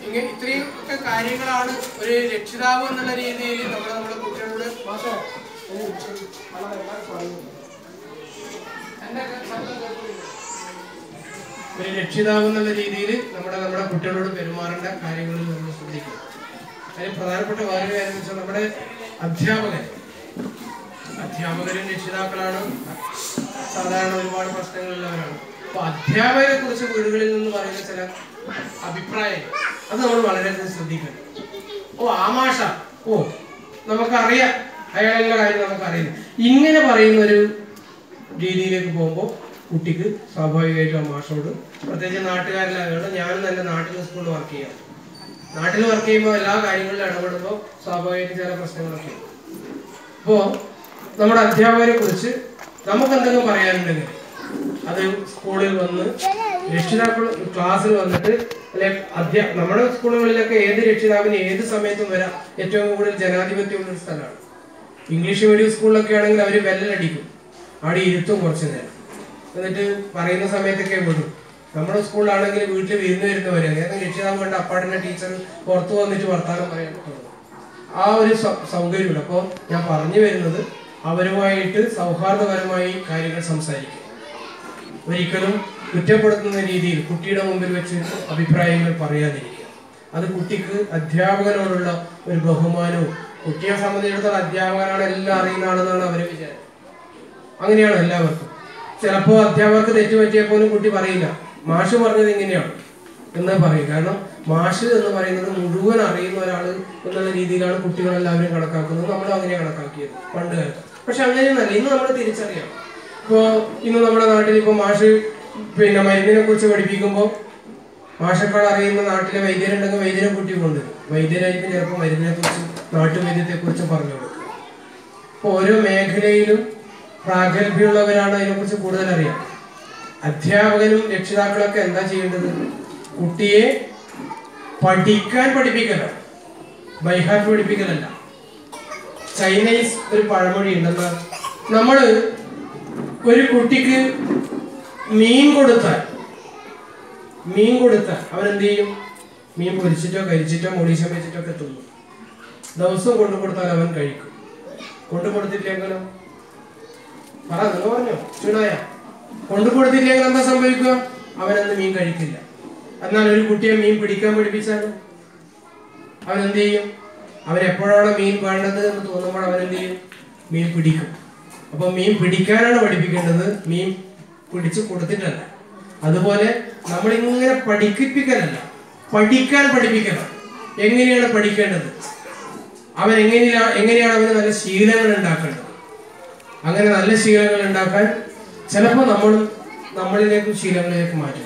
ഇങ്ങനെ ഇത്രയും ഒക്കെ കാര്യങ്ങളാണ് ഒരു രക്ഷിതാവ് എന്നുള്ള രീതിയിൽ നമ്മൾ നമ്മുടെ കുട്ടികളോട് മാഷേ ഒരു നിമിഷം. വളരെ എല്ലാവരും പറയുന്നു. എന്റെ ശബ്ദം കേൾക്കുന്നില്ലേ? ഒരു രക്ഷിതാവ് എന്നുള്ള രീതിയിൽ നമ്മുടെ നമ്മുടെ കുട്ടികളോട് പെരുമാറേണ്ട കാര്യങ്ങളിൽ നമ്മൾ ശ്രദ്ധിക്കണം അതിൽ പ്രധാനപ്പെട്ട വേറൊരു കാര്യം എന്ന് വെച്ചാൽ നമ്മുടെ അധ്യാപകർ അധ്യാപകരും രക്ഷിതാക്കളാണ് സാധാരണ ഒരുപാട് പ്രശ്നങ്ങളുള്ളവരാണ് അപ്പൊ അധ്യാപകരെ കുറിച്ച് വീടുകളിൽ നിന്ന് പറയുന്ന ചില അഭിപ്രായങ്ങൾ അത് നമ്മൾ വളരെയധികം ശ്രദ്ധിക്കണം ഓ ആ മാഷ ഓ നമുക്കറിയാം അയാളുടെ കാര്യം നമുക്കറിയില്ല ഇങ്ങനെ പറയുന്ന ഒരു രീതിയിലേക്ക് പോകുമ്പോൾ കുട്ടിക്ക് സ്വാഭാവികമായിട്ടും ആ മാഷോട് പ്രത്യേകിച്ച് നാട്ടുകാരിലായതുകൊണ്ട് ഞാനും തന്നെ നാട്ടിൽ സ്കൂളിൽ വർക്ക് ചെയ്യാം നാട്ടിൽ വർക്ക് ചെയ്യുമ്പോൾ എല്ലാ കാര്യങ്ങളിലും ഇടപെടുമ്പോൾ സ്വാഭാവികമായിട്ടും ചില പ്രശ്നങ്ങളൊക്കെ ഉണ്ട് അപ്പോൾ നമ്മുടെ അധ്യാപകരെ കുറിച്ച് നമുക്ക് എന്തെങ്കിലും പറയാനുണ്ടെങ്കിൽ അത് സ്കൂളിൽ വന്ന് രക്ഷിതാക്കൾ ക്ലാസ്സിൽ വന്നിട്ട് അല്ലെ അധ്യാ നമ്മുടെ സ്കൂളുകളിലൊക്കെ ഏത് രക്ഷിതാവിന് ഏത് സമയത്തും വരാം ഏറ്റവും കൂടുതൽ ജനാധിപത്യമുള്ള ഒരു സ്ഥലമാണ് ഇംഗ്ലീഷ് മീഡിയം സ്കൂളിലൊക്കെ ആണെങ്കിൽ അവർ ബെല്ലടിക്കും അവിടെ ഇരുത്തും കുറച്ച് നേരം എന്നിട്ട് പറയുന്ന സമയത്തൊക്കെ വിടും നമ്മുടെ സ്കൂളിലാണെങ്കിൽ വീട്ടിൽ വിരുന്ന് വരുന്നവരെ ഏതെങ്കിലും രക്ഷിതാവ് കണ്ട അപ്പാടിന്റെ ടീച്ചർ പുറത്തു വന്നിട്ട് വർത്താനം പറയാൻ തുടങ്ങും ആ ഒരു സൗ- സൗകര്യമുണ്ട് അപ്പോൾ ഞാൻ പറഞ്ഞു വരുന്നത് അവരുമായിട്ട് സൗഹാർദ്ദപരമായി കാര്യങ്ങൾ സംസാരിക്കും ഒരിക്കലും കുറ്റപ്പെടുത്തുന്ന രീതിയിൽ കുട്ടിയുടെ മുമ്പിൽ വെച്ച് അഭിപ്രായങ്ങൾ പറയാതിരിക്കുക അത് കുട്ടിക്ക് അധ്യാപകനോടുള്ള ഒരു ബഹുമാനവും കുട്ടിയെ സംബന്ധിച്ചിടത്തോളം അധ്യാപകനാണ് എല്ലാം അറിയുന്ന ആളെന്നാണ് അവരെ വിചാരം അങ്ങനെയാണ് എല്ലാവർക്കും ചിലപ്പോൾ അധ്യാപകർക്ക് തെറ്റുപറ്റിയ പോലും കുട്ടി പറയില്ല മാഷ് പറഞ്ഞത് ഇങ്ങനെയാണ് എന്ന് പറയും കാരണം മാഷ് എന്ന് പറയുന്നത് മുഴുവൻ അറിയുന്ന ഒരാൾ എന്നുള്ള രീതിയിലാണ് കുട്ടികളെല്ലാവരും കണക്കാക്കുന്നത് നമ്മളും അങ്ങനെ കണക്കാക്കിയത് പണ്ട് കാലത്ത് പക്ഷെ അങ്ങനെയൊന്നല്ല ഇന്ന് നമ്മൾ തിരിച്ചറിയാം ഇപ്പോൾ ഇന്ന് നമ്മുടെ നാട്ടിൽ ഇപ്പോൾ മാഷ് പിന്നെ മരുന്നിനെ കുറിച്ച് പഠിപ്പിക്കുമ്പോൾ മാഷക്കൾ അറിയുന്ന നാട്ടിലെ വൈദ്യരുണ്ടെങ്കിൽ വൈദ്യരെ കുട്ടി കൊണ്ടുവരും വൈദ്യരായിരിക്കും ചിലപ്പോൾ മരുന്നിനെ കുറിച്ചും നാട്ടുവൈദ്യത്തെ കുറിച്ചും പറഞ്ഞു കൊടുക്കും അപ്പോൾ ഓരോ മേഖലയിലും പ്രാഗൽഭ്യമുള്ളവരാണ് അതിനെക്കുറിച്ച് കൂടുതൽ അറിയാം അധ്യാപകനും രക്ഷിതാക്കളൊക്കെ എന്താ ചെയ്യേണ്ടത് കുട്ടിയെ പഠിക്കാൻ പഠിപ്പിക്കലാണ് ബൈഹാർട്ട് പഠിപ്പിക്കലല്ല ചൈനീസ് ഒരു പഴമൊഴി ഉണ്ടെന്നാ നമ്മള് ഒരു കുട്ടിക്ക് മീൻ കൊടുത്താൽ മീൻ കൊടുത്താൽ അവൻ എന്ത് ചെയ്യും മീൻ പൊരിച്ചിട്ടോ കരിച്ചിട്ടോ മുളീശം വെച്ചിട്ടോ ഒക്കെ തിന്നും ദിവസവും കൊണ്ടു കൊടുത്താൽ അവൻ കഴിക്കും കൊണ്ടു കൊടുത്തില്ലെങ്കിലോ പറ നിങ്ങൾ പറഞ്ഞോ ചൂടായ കൊണ്ടു കൊടുത്തില്ലെങ്കിൽ എന്താ സംഭവിക്കുക അവനന്ന് മീൻ കഴിക്കില്ല എന്നാൽ ഒരു കുട്ടിയെ മീൻ പിടിക്കാൻ പഠിപ്പിച്ചാലോ അവൻ എന്ത് ചെയ്യും അവൻ എപ്പോഴാണ് മീൻ വേണ്ടത് എന്ന് തോന്നുമ്പോൾ അവൻ എന്ത് ചെയ്യും മീൻ പിടിക്കും അപ്പൊ മീൻ പിടിക്കാനാണ് പഠിപ്പിക്കേണ്ടത് മീൻ പിടിച്ചു കൊടുത്തിട്ടല്ല അതുപോലെ നമ്മളിങ്ങനെ പഠിപ്പിക്കലല്ല പഠിക്കാൻ പഠിപ്പിക്കണം എങ്ങനെയാണ് പഠിക്കേണ്ടത് അവൻ എങ്ങനെയാണ് എങ്ങനെയാണ് അവന് നല്ല ശീലങ്ങൾ ഉണ്ടാക്കേണ്ടത് അങ്ങനെ നല്ല ശീലങ്ങൾ ഉണ്ടാക്കാൻ ചിലപ്പോൾ നമ്മൾ നമ്മളിലേക്കും ശീലങ്ങളിലേക്ക് മാറ്റും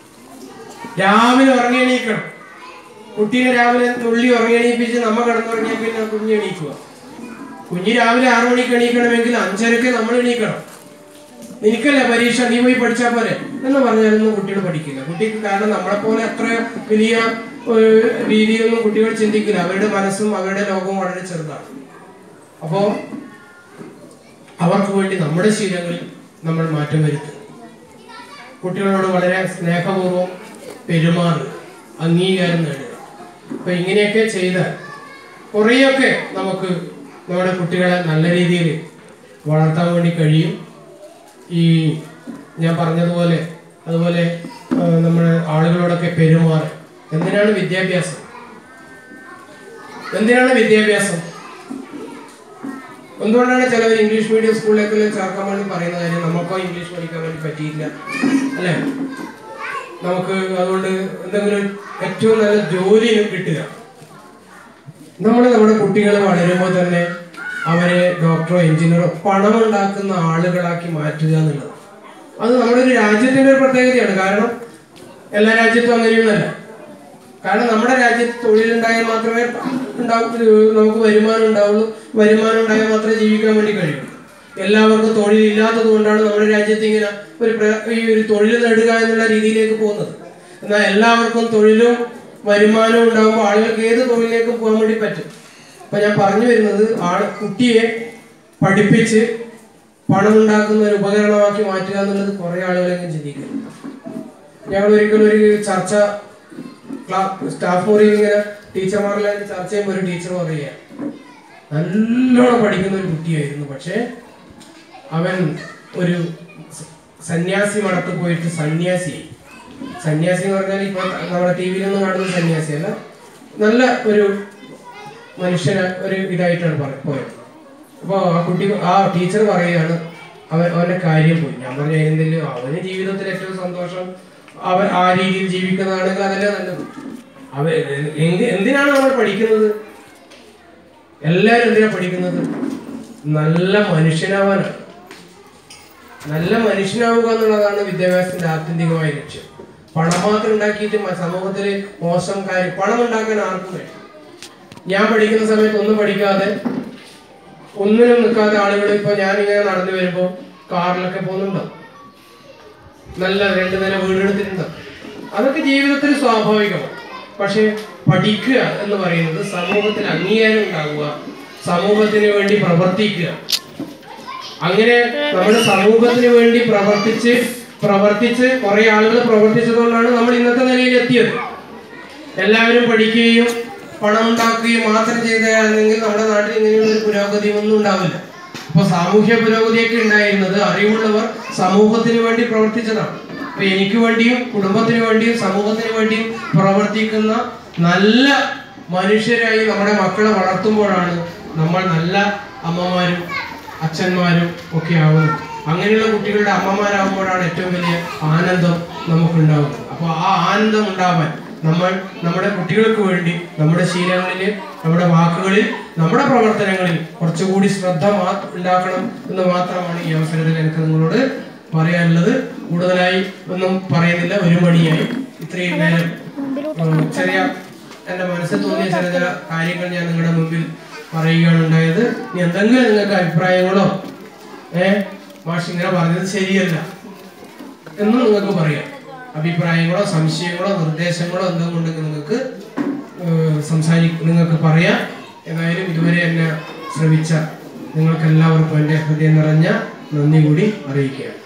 രാവിലെ ഉറങ്ങി എണീക്കണം കുട്ടീനെ രാവിലെ തുള്ളി ഉറങ്ങി എണീപ്പിച്ച് നമ്മ കിടന്നുറങ്ങിയാൽ പിന്നെ കുഞ്ഞ് എണീക്കുക കുഞ്ഞ് രാവിലെ ആറു മണിക്ക് എണീക്കണമെങ്കിൽ അഞ്ചരക്ക് നമ്മൾ എണീക്കണം നിനക്കല്ല പരീക്ഷ നീ പോയി പഠിച്ചാൽ പോരെ എന്ന് പറഞ്ഞാലൊന്നും കുട്ടികൾ പഠിക്കില്ല കുട്ടിക്ക് കാരണം നമ്മളെ പോലെ അത്ര വലിയ ഏഹ്, രീതിയിലൊന്നും കുട്ടികൾ ചിന്തിക്കില്ല അവരുടെ മനസ്സും അവരുടെ ലോകവും വളരെ ചെറുതാണ് അപ്പോ അവർക്ക് വേണ്ടി നമ്മുടെ ശീലങ്ങളിൽ നമ്മൾ മാറ്റം വരുത്തും കുട്ടികളോട് വളരെ സ്നേഹപൂർവ്വം പെരുമാറുക അംഗീകാരം നേടുക അപ്പൊ ഇങ്ങനെയൊക്കെ ചെയ്താൽ കുറേയൊക്കെ നമുക്ക് നമ്മുടെ കുട്ടികളെ നല്ല രീതിയിൽ വളർത്താൻ വേണ്ടി കഴിയും ഈ ഞാൻ പറഞ്ഞതുപോലെ അതുപോലെ ആ, നമ്മുടെ ആളുകളോടൊക്കെ പെരുമാറുക എന്തിനാണ് വിദ്യാഭ്യാസം എന്തിനാണ് വിദ്യാഭ്യാസം എന്തുകൊണ്ടാണ് ചിലവർ ഇംഗ്ലീഷ് മീഡിയം സ്കൂളിലേക്ക് ചേർക്കാൻ വേണ്ടി പറയുന്ന കാര്യം നമുക്കോ ഇംഗ്ലീഷ് പഠിക്കാൻ വേണ്ടി പറ്റിയില്ല അല്ലേ നമുക്ക് അതുകൊണ്ട് എന്തെങ്കിലും ഏറ്റവും നല്ല ജോലി കിട്ടുക നമ്മൾ നമ്മുടെ കുട്ടികളെ വളരുമ്പോൾ തന്നെ അവരെ ഡോക്ടറോ എഞ്ചിനീയറോ പണം ഉണ്ടാക്കുന്ന ആളുകളാക്കി മാറ്റുക എന്നുള്ളത് അത് നമ്മുടെ ഒരു രാജ്യത്തിന്റെ ഒരു പ്രത്യേകതയാണ് കാരണം എല്ലാ രാജ്യത്തും അങ്ങനെയൊന്നല്ല കാരണം നമ്മുടെ രാജ്യത്ത് തൊഴിലുണ്ടായാൽ മാത്രമേ ഉണ്ടാവൂ നമുക്ക് വരുമാനം ഉണ്ടാവുള്ളൂ വരുമാനം ഉണ്ടായാൽ മാത്രമേ ജീവിക്കാൻ വേണ്ടി കഴിയൂ എല്ലാവർക്കും തൊഴിലില്ലാത്തത് കൊണ്ടാണ് നമ്മുടെ രാജ്യത്ത് ഇങ്ങനെ ഒരു പ്ര- ഈ ഒരു തൊഴിൽ നേടുക എന്നുള്ള രീതിയിലേക്ക് പോകുന്നത് എന്നാൽ എല്ലാവർക്കും തൊഴിലും വരുമാനവും ഉണ്ടാകുമ്പോൾ ആളുകൾക്ക് ഏത് തൊഴിലിലേക്കും പോകാൻ വേണ്ടി പറ്റും അപ്പൊ ഞാൻ പറഞ്ഞു വരുന്നത് ആള് കുട്ടിയെ പഠിപ്പിച്ച് പണം ഉണ്ടാക്കുന്ന ഒരു ഉപകരണമാക്കി മാറ്റുക എന്നുള്ളത് കുറെ ആളുകളെങ്കിലും ചിന്തിക്കുന്നു ഞങ്ങൾ ഒരിക്കലും ഒരു ചർച്ച സ്റ്റാഫ് മുറിയിൽ ഇങ്ങനെ ടീച്ചർമാരെല്ലാം ചർച്ച ചെയ്യുമ്പോൾ ഒരു ടീച്ചർ പറയുക നല്ലോണം പഠിക്കുന്ന ഒരു കുട്ടിയായിരുന്നു പക്ഷേ അവൻ ഒരു സ- സന്യാസി മടത്ത് പോയിട്ട് സന്യാസി സന്യാസി എന്ന് പറഞ്ഞാൽ ഇപ്പൊ നമ്മുടെ ടി വിയിലൊന്നും കാണുന്ന സന്യാസി അല്ല നല്ല ഒരു മനുഷ്യന് ഒരു ഇതായിട്ടാണ് പറ- പോയത് അപ്പോൾ ആ കുട്ടി ആ ടീച്ചർ പറയുകയാണ് അവൻ അവന്റെ കാര്യം പോയി ഞാൻ പറഞ്ഞു എന്തെങ്കിലും അവന് ജീവിതത്തിൽ ഏറ്റവും സന്തോഷം അവൻ ആ രീതിയിൽ ജീവിക്കുന്നതാണെങ്കിൽ അതല്ലേ നല്ലത് അവ എന്ത് എന്തിനാണ് നമ്മൾ പഠിക്കുന്നത് എല്ലാവരും എന്തിനാ പഠിക്കുന്നത് നല്ല മനുഷ്യനാവാനാണ് നല്ല മനുഷ്യനാവുക എന്നുള്ളതാണ് വിദ്യാഭ്യാസത്തിന്റെ ആത്യന്തികമായ ലക്ഷ്യം പണം മാത്രം ഉണ്ടാക്കിയിട്ട് മ- സമൂഹത്തിൽ മോശം കാര്യം പണം ഉണ്ടാക്കാൻ ആർക്കും കഴിയും ഞാൻ പഠിക്കുന്ന സമയത്ത് ഒന്നും പഠിക്കാതെ ഒന്നിനും നിൽക്കാതെ ആളുകൾ ഇപ്പൊ ഞാനിങ്ങനെ നടന്നു വരുമ്പോൾ കാറിലൊക്കെ പോകുന്നുണ്ടോ നല്ല രണ്ടു നില വീടെടുത്തിട്ടുണ്ടോ അതൊക്കെ ജീവിതത്തിൽ സ്വാഭാവികമാണ് പക്ഷെ പഠിക്കുക എന്ന് പറയുന്നത് സമൂഹത്തിൽ അംഗീകാരം ഉണ്ടാകുക സമൂഹത്തിന് വേണ്ടി പ്രവർത്തിക്കുക അങ്ങനെ നമ്മുടെ സമൂഹത്തിന് വേണ്ടി പ്രവർത്തിച്ച് പ്രവർത്തിച്ച് കുറെ ആളുകൾ പ്രവർത്തിച്ചതുകൊണ്ടാണ് നമ്മൾ ഇന്നത്തെ നിലയിൽ എത്തിയത് എല്ലാവരും പഠിക്കുകയും പണം ഉണ്ടാക്കുകയും മാത്രം ചെയ്തായിരുന്നെങ്കിൽ നമ്മുടെ നാട്ടിൽ ഇങ്ങനെയുള്ള ഒരു പുരോഗതി ഒന്നും ഉണ്ടാവില്ല അപ്പൊ സാമൂഹ്യ പുരോഗതിയൊക്കെ ഉണ്ടായിരുന്നത് അറിവുള്ളവർ സമൂഹത്തിന് വേണ്ടി പ്രവർത്തിച്ചതാണ് അപ്പൊ എനിക്ക് വേണ്ടിയും കുടുംബത്തിന് വേണ്ടിയും സമൂഹത്തിന് വേണ്ടിയും പ്രവർത്തിക്കുന്ന നല്ല മനുഷ്യരായി നമ്മുടെ മക്കളെ വളർത്തുമ്പോഴാണ് നമ്മൾ നല്ല അമ്മമാരും അച്ഛന്മാരും ഒക്കെ ആവുന്നത് അങ്ങനെയുള്ള കുട്ടികളുടെ അമ്മമാരാകുമ്പോഴാണ് ഏറ്റവും വലിയ ആനന്ദം നമുക്കുണ്ടാവുന്നത് അപ്പോൾ ആ ആനന്ദം ഉണ്ടാവാൻ നമ്മൾ നമ്മുടെ കുട്ടികൾക്ക് വേണ്ടി നമ്മുടെ ശീലങ്ങളിൽ നമ്മുടെ വാക്കുകളിൽ നമ്മുടെ പ്രവർത്തനങ്ങളിൽ കുറച്ചുകൂടി ശ്രദ്ധ മാ- ഉണ്ടാക്കണം എന്ന് മാത്രമാണ് ഈ അവസരത്തിൽ എനിക്ക് നിങ്ങളോട് പറയാനുള്ളത് കൂടുതലായി ഒന്നും പറയുന്നില്ല ഒരു മണിയായി ഇത്രയും നേരം ഉം, ചെറിയ എന്റെ മനസ്സിൽ തോന്നിയ ചില ചില കാര്യങ്ങൾ ഞാൻ നിങ്ങളുടെ മുമ്പിൽ പറയുകയാണ് ഉണ്ടായത് ഇനി എന്തെങ്കിലും നിങ്ങൾക്ക് അഭിപ്രായങ്ങളോ ഏ മാഷ് ഇങ്ങനെ പറഞ്ഞത് ശരിയല്ല എന്നും നിങ്ങൾക്ക് പറയാം അഭിപ്രായങ്ങളോ സംശയങ്ങളോ നിർദ്ദേശങ്ങളോ എന്തെങ്കിലും ഉണ്ടെങ്കിൽ നിങ്ങൾക്ക് സംസാരി നിങ്ങൾക്ക് പറയാം ഏതായാലും ഇതുവരെ എന്നെ ശ്രമിച്ച നിങ്ങൾക്ക് എല്ലാവർക്കും എൻ്റെ ഹൃദയം നിറഞ്ഞ നന്ദി കൂടി അറിയിക്കുകയാണ്